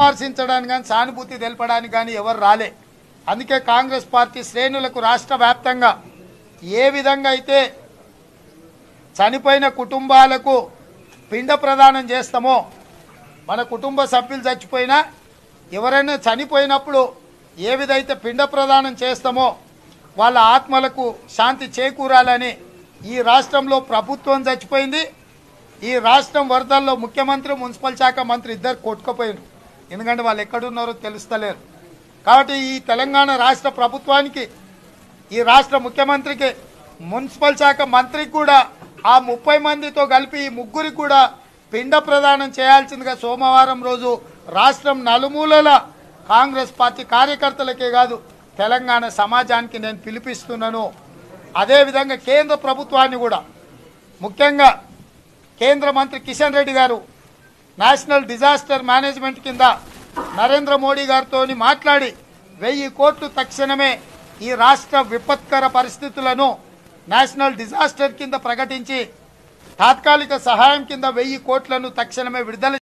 పరామర్శించడానికి కానీ సానుభూతి తెలపడానికి కానీ ఎవరు రాలే అందుకే కాంగ్రెస్ పార్టీ శ్రేణులకు రాష్ట్ర వ్యాప్తంగా ఏ విధంగా అయితే చనిపోయిన కుటుంబాలకు పిండ ప్రదానం చేస్తామో మన కుటుంబ సభ్యులు చచ్చిపోయినా ఎవరైనా చనిపోయినప్పుడు ఏ విధైతే పిండ ప్రదానం చేస్తామో వాళ్ళ ఆత్మలకు శాంతి చేకూరాలని ఈ రాష్ట్రంలో ప్రభుత్వం చచ్చిపోయింది ఈ రాష్ట్రం వరదల్లో ముఖ్యమంత్రి మున్సిపల్ శాఖ మంత్రి ఇద్దరు కొట్టుకుపోయారు ఎందుకంటే వాళ్ళు ఎక్కడున్నారో తెలుస్తలేరు కాబట్టి ఈ తెలంగాణ రాష్ట్ర ప్రభుత్వానికి ఈ రాష్ట్ర ముఖ్యమంత్రికి మున్సిపల్ శాఖ మంత్రికి కూడా ఆ ముప్పై మందితో కలిపి ఈ ముగ్గురికి కూడా పిండ ప్రదానం చేయాల్సిందిగా సోమవారం రోజు రాష్ట్రం నలుమూలల కాంగ్రెస్ పార్టీ కార్యకర్తలకే కాదు తెలంగాణ సమాజానికి నేను పిలిపిస్తున్నాను అదేవిధంగా కేంద్ర ప్రభుత్వాన్ని కూడా ముఖ్యంగా కేంద్ర మంత్రి కిషన్ రెడ్డి గారు నేషనల్ డిజాస్టర్ మేనేజ్మెంట్ కింద నరేంద్ర మోడీ గారితో మాట్లాడి వెయ్యి కోట్లు తక్షణమే ఈ రాష్ట్ర విపత్కర పరిస్థితులను నేషనల్ డిజాస్టర్ కింద ప్రకటించి తాత్కాలిక సహాయం కింద వెయ్యి కోట్లను తక్షణమే విడుదల